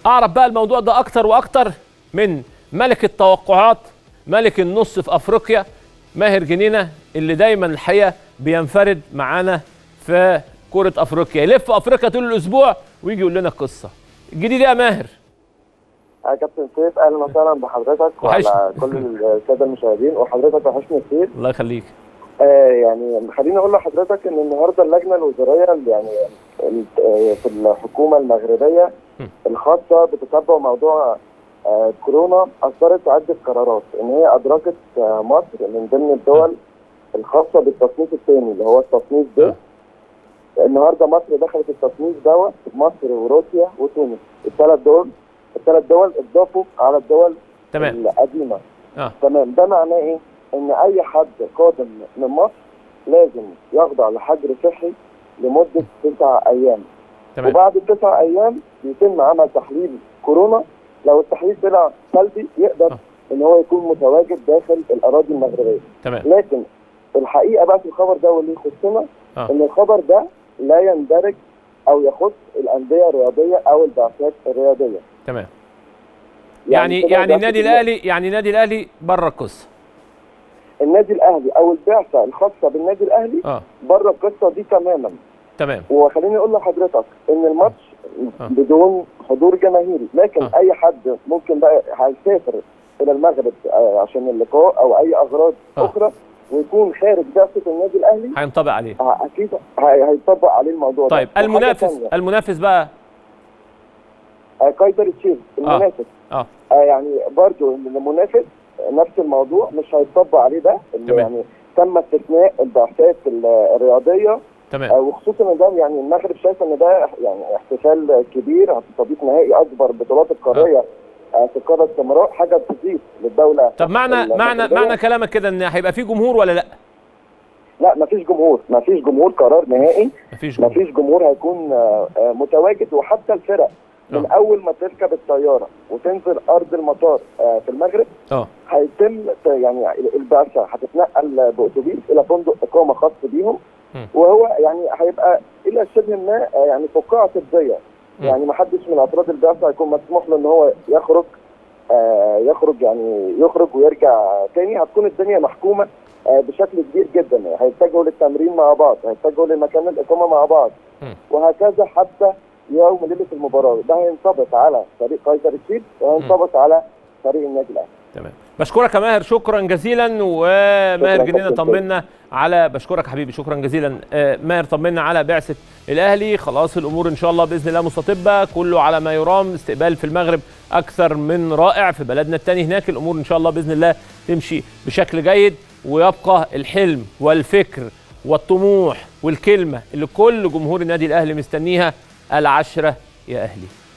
اعرف بقى الموضوع ده اكتر واكتر من ملك التوقعات ملك النص في افريقيا ماهر جنينه اللي دايما الحقيقه بينفرد معانا في كره افريقيا يلف افريقيا طول الاسبوع ويجي يقول لنا القصه الجديد يا ماهر يا كابتن سيف اهلا وسهلا بحضرتك وحشني. وعلى كل الساده المشاهدين وحضرتك وحشني كتير الله يخليك آه يعني خليني اقول لحضرتك ان النهارده اللجنه الوزاريه اللي يعني ال- آه، في الحكومه المغربيه الخاصه بتتبع موضوع آه كورونا اصدرت عده قرارات ان هي ادركت آه مصر من ضمن الدول الخاصه بالتصنيف الثاني اللي هو التصنيف ده النهارده مصر دخلت التصنيف دوت مصر وروسيا وتونس الثلاث دول الثلاث دول اتضافوا على الدول تمام القديمه اه تمام ده معناه ايه؟ ان اي حد قادم من مصر لازم يخضع لحجر صحي لمده تسع ايام تمام وبعد التسع ايام يتم عمل تحليل كورونا لو التحليل طلع سلبي يقدر آه. ان هو يكون متواجد داخل الاراضي المغربيه تمام لكن الحقيقه بقى في الخبر ده واللي يخصنا آه. ان الخبر ده لا يندرج او يخص الانديه الرياضيه او البعثات الرياضيه تمام يعني كده يعني ده النادي في- الاهلي يعني النادي الاهلي بره القصه النادي الاهلي او البعثه الخاصه بالنادي الاهلي اه بره القصه دي تماما تمام وخليني اقول لحضرتك ان الماتش آه. بدون حضور جماهيري لكن آه. اي حد ممكن بقى هيسافر الى المغرب آه، عشان اللقاء او اي اغراض آه. اخرى ويكون خارج بعثه النادي الاهلي هينطبق عليه آه، اكيد هي- هيطبق عليه الموضوع طيب ده وحاجة المنافس تانية، المنافس بقى آه، كايزر تشيفز المنافس اه آه يعني برضو المنافس نفس الموضوع مش هيطبق عليه ده اللي تمام. يعني تم استثناء البعثات ال- الرياضيه تمام آه، وخصوصا ان ده يعني المغرب شايفه ان ده يعني احتفال كبير هتستضيف نهائي اكبر بطولات القاريه آه، في القاره السمراء حاجه تضيف للدوله طب معنى معنى المغربية. معنى كلامك كده ان هيبقى في جمهور ولا لا لا مفيش جمهور مفيش جمهور قرار نهائي مفيش جمهور مفيش جمهور هيكون آه، آه، متواجد وحتى الفرق من آه. اول ما تركب الطياره وتنزل ارض المطار آه، في المغرب اه هيتم ت- يعني البعثه هتتنقل باوتوبيس الى فندق اقامه خاص بيهم م. وهو يعني هيبقى الى شبه ما آه، يعني فقاعه طبيه م. يعني ما حدش من افراد البعثه هيكون مسموح له ان هو يخرج آه، يخرج يعني يخرج ويرجع تاني هتكون الدنيا محكومه آه، بشكل كبير جدا هيتجهوا للتمرين مع بعض هيتجهوا لمكان الاقامه مع بعض م. وهكذا حتى يوم ليله المباراه ده هينطبق على فريق قيصر الشيب وهينطبق على فريق النادي الاهلي تمام بشكرك يا ماهر شكرا جزيلا وماهر شكراً جنينه كابتن طمنا على بشكرك حبيبي شكرا جزيلا آه، ماهر طمنا على بعثه الاهلي خلاص الامور ان شاء الله باذن الله مستطبه كله على ما يرام استقبال في المغرب اكثر من رائع في بلدنا الثاني هناك الامور ان شاء الله باذن الله تمشي بشكل جيد ويبقى الحلم والفكر والطموح والكلمه اللي كل جمهور النادي الاهلي مستنيها العشره يا اهلي